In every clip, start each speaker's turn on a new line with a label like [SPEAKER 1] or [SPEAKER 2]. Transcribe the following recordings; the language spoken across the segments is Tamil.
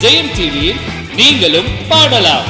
[SPEAKER 1] ஜெயம் டிவியில் நீங்களும் பாடலாம்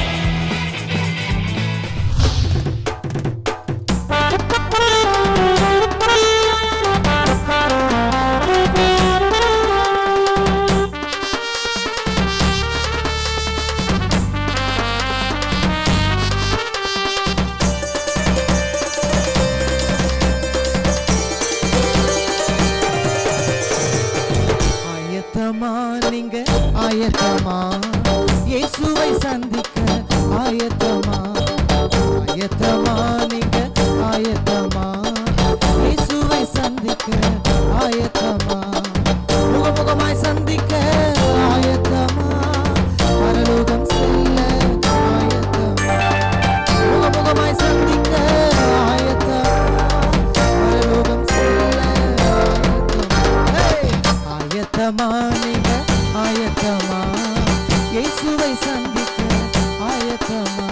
[SPEAKER 2] ஆயத்தமா நீங்க ஆயத்தமா இயேசுவை சந்திக்க ஆயத்தமா ஆயத்தமா நீங்க ஆயத்தமா இயேசுவை சந்திக்க ஆயத்தமா முகமுகமாய் சந்திக்க ஆயத்தமா பரலோகம் செல்ல ஆயத்தமா முகமுகமாய் சந்திக்க ஆயத்தமா பரலோகம் செல்ல ஆயத்தமா Hey! ஆயத்தமா நீங்க ஆயத்தமா இயேசுவை சந்திக்க ஆயத்தமா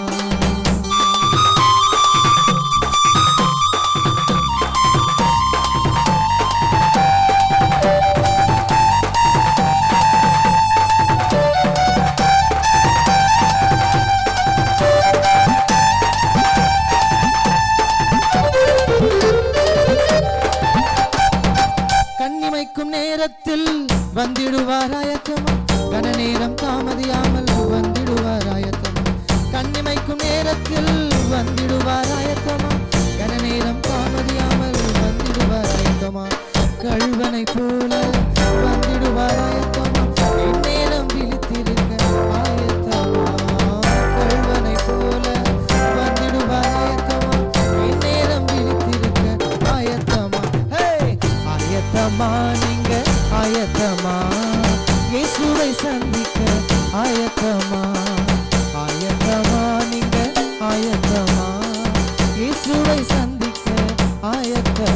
[SPEAKER 2] கண்ணிமைக்கும் நேரத்தில் வந்திடுவார் ஆயத்தமா கன நேரம் தாமதியாமல் வந்திடுவார் ஆயத்தமா கண்ணிமைக்கும் நேரத்தில் வந்திடுவார் ஆயத்தமா கன நேரம் தாமதியாமல் வந்திடுவார் ஆயத்தமா கள்வனை போல வந்திடுவார் ஆயத்தமா நேரம் விழித்திருக்க ஆயத்தமா கள்வனை போல வந்திடுவார் ஆயத்தமா நேரம் விழித்திருக்க ஆயத்தமா ஹே ஆயத்தமா நீங்க ஆயத்தமா இயேசுவை சந்திக்க ஆயத்தமா ஆயத்தமா நீங்க ஆயத்தமா இயேசுவை சந்திக்க ஆயத்தமா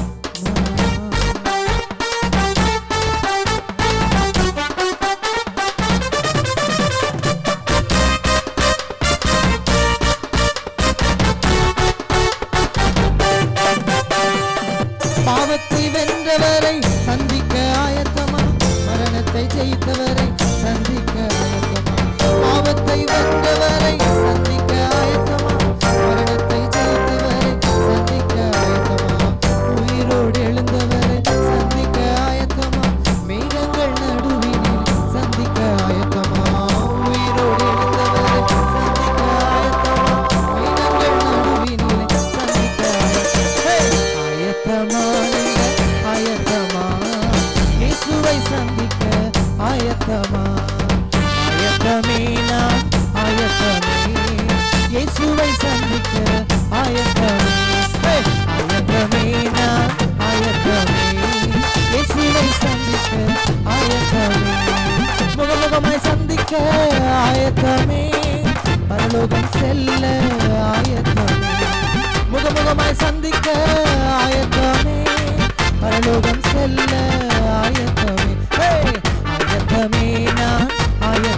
[SPEAKER 2] பாவத்தை வென்றவரை சந்திக்க ஆயத்தமா மரணத்தை ஜெயித்தவரை சந்திக்க ஆயத்தமா பாவத்தை வென்றவரை சந்திக்க ஆயத்தமா மரணத்தை ஜெயித்தவரை சந்திக்க ஆயத்தமா உயிரோடு எழுந்தவரை சந்திக்க ஆயத்தமா மேகங்கள் நடுவினில் சந்திக்க ஆயத்தமா உயிரோடு எழுந்தவரை சந்திக்க ஆயத்தமா மேகங்கள் நடுவினில் சந்திக்க ஆயத்தமா நீங்க ஆயத்தமா இயேசுவை சந்திக்க ஆயத்தமா ஆயத்தமே நான் ஆயத்தமே இயேசுவை சந்திக்க ஆயத்தமே ஹே! ஆயத்தமே நான் ஆயத்தமே இயேசுவை சந்திக்க ஆயத்தமே முகமுகமாய் சந்திக்க ஆயத்தமே பரலோகம் செல்ல ஆயத்தமே முகமுகமாய் சந்திக்க ஆயத்தமே பரலோகம் செல்ல ஆயத்தமே ஹே! ஆயத்தமே நான் ஆயத்தமே